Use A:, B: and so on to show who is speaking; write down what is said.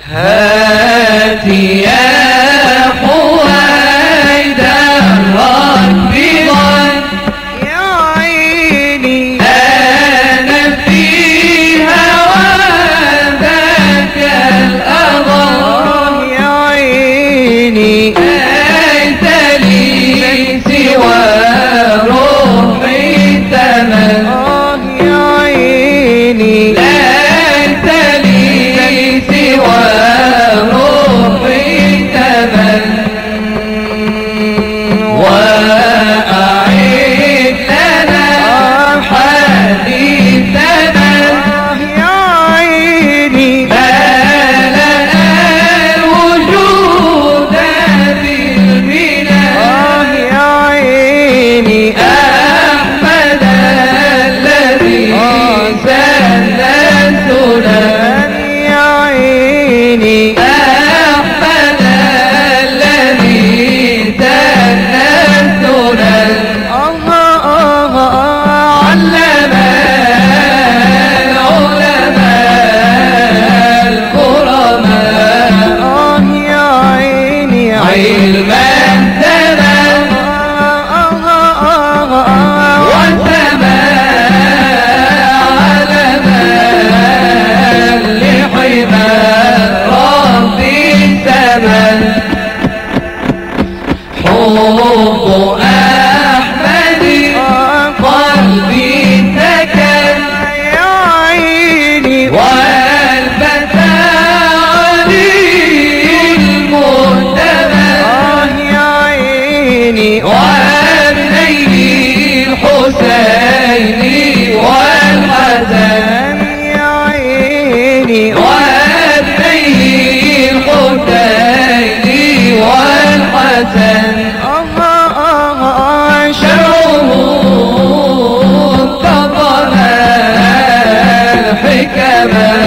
A: هاتي يا حويد الركب
B: يا عيني
A: أنا في هواك الأضل
B: آه يا عيني
A: أنت لي سوى روحي تمن
B: آه يا عيني
A: أنت لي سوى روحي تمن وأعيد لنا حديثنا
B: آه يا عيني
A: ملأ الوجود بالمنى
B: آه يا عيني
A: أحمد الذي سلمتنا
B: يا عيني
A: أحمد الذي سلمتنا
B: آه آه آه
A: علم العلماء الكرماء
B: آه يا عيني
A: علما تمام وسماء علما لحما ربي ثمن حب أحمد قلبي سكن
B: يا عيني
A: والفتى علي المهتمن
B: آه يا عيني
A: وابنيه الحسين والحسن
B: يا عيني
A: وابنيه الحسين والحسن
B: آه آه آه
A: شرعه انتظم الحكمة